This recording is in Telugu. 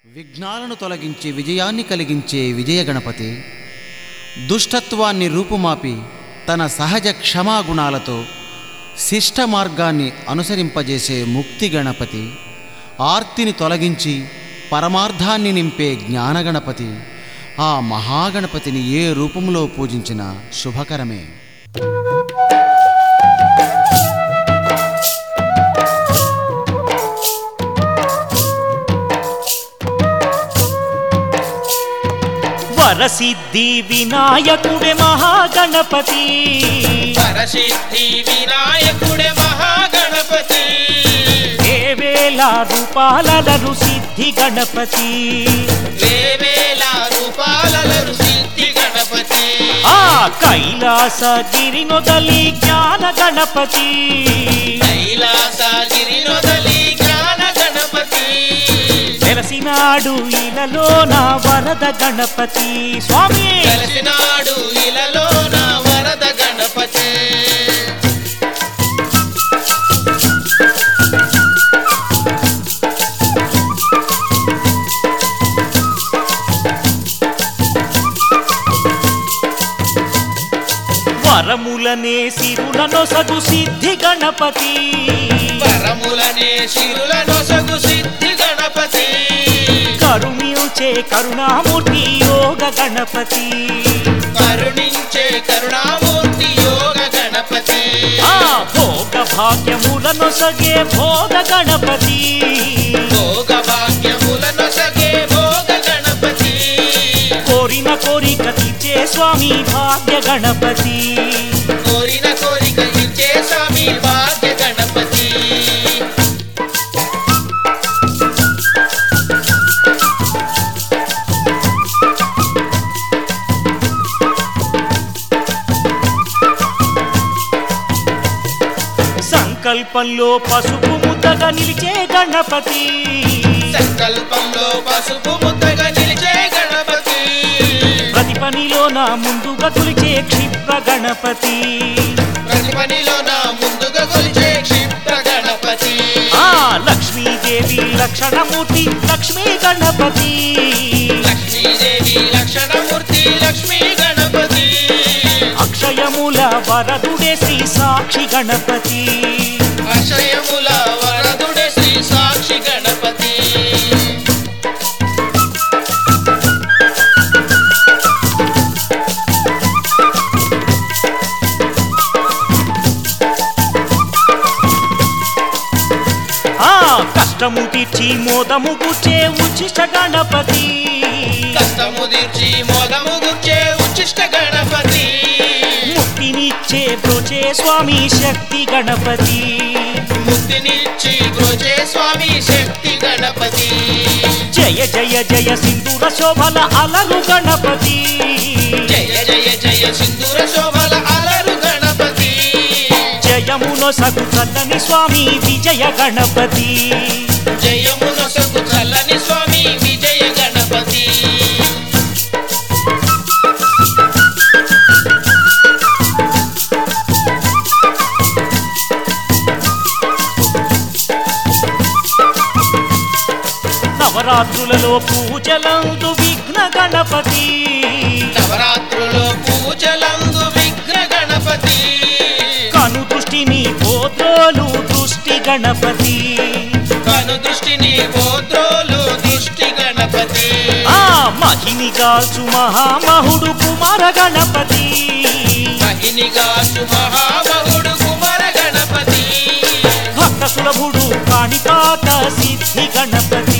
విఘ్నాలను తొలగించి విజయాన్ని కలిగించే విజయ గణపతి దుష్టత్వాన్ని రూపుమాపి తన సహజ క్షమాగుణాలతో శిష్ట మార్గాన్ని అనుసరింపజేసే ముక్తి గణపతి ఆర్తిని తొలగించి పరమార్థాన్ని నింపే జ్ఞానగణపతి ఆ మహాగణపతిని ఏ రూపంలో పూజించినా శుభకరమే వరసిద్ధి వినాయకుడే మహాగణపతి పరసిద్ధి వినాయకుడే మహాగణపతి వేవేల రూపాలలరు సిద్ధి గణపతి వేవేల రూపాలలరు సిద్ధి గణపతి ఆ కైలాస గిరి నొదలి జ్ఞాన గణపతి కైలాసగిరి నొదలి జ్ఞాన గణపతి వెలసినాడు ఇలలో నా వరద గణపతి స్వామి కలిసినాడు ఇలలో నా వరద గణపతి వరములనే సిరులను సగు సిద్ధి గణపతి వరములనే శిరులను సగు సిద్ధి గణపతి కరుణించే కరుణామూర్తి యోగ గణపతి కరుణించే కరుణామూర్తి యోగ గణపతి ఆ భోగ భాగ్యములను సగే భోగ గణపతి భోగ భాగ్యములను సగే భోగ గణపతి కోరిన కోరిక తీర్చే స్వామి భాగ్య గణపతి కోరిన కోరిక ఇచ్చే స్వామి భాగ్య గణపతి సంకల్పంలో పసుపు ముద్దగా నిలిచే గణపతి సంకల్పంలో పసుపు ముద్దగా నిలిచే గణపతి ప్రతి పనిలో నా ముందుగా తులిచే క్షిప్ర గణపతి ప్రతి పనిలో నా ముందుగా కొలిచే క్షిప్ర గణపతి ఆ లక్ష్మీదేవి లక్షణమూర్తి లక్ష్మీ గణపతి లక్ష్మీదేవి లక్షణమూర్తి లక్ష్మీ గణపతి అక్షయముల వరదుడే శ్రీ సాక్షి గణపతి అక్షయముల వరదుడే శ్రీ సాక్షి గణపతి ఆ కష్టము తీర్చి మోదము కూర్చే ఉచిత గణపతి కష్టము తీర్చి మోదము గుర్చే ఉచ్చిష్ట గణపతి ముక్తినిచ్చే బ్రోచే స్వామి శక్తి గణపతి ముక్తినిచ్చి బ్రోచే స్వామి శక్తి గణపతి జయ జయ జయ సింధూర శోభల అలరు గణపతి జయ జయ జయ సింధూర శోభల అలరు గణపతి జయమునో సగు చల్లని స్వామి విజయ గణపతి జయమున సగు చల్లని స్వామి విజయ గణపతి నవరాత్రులలో పూజలందు విఘ్న గణపతి నవరాత్రులో పూజలందు విఘ్న గణపతి కను దృష్టిని పోతోలు దృష్టి గణపతి కను దృష్టిని పోత్రోలు దృష్టి గణపతి ఆ మహిని గాల్చు మహామహుడు కుమార గణపతి మహినిగా మహామహుడు కుమార గణపతి భక్త సులభుడు కాణిపాక సిద్ధి గణపతి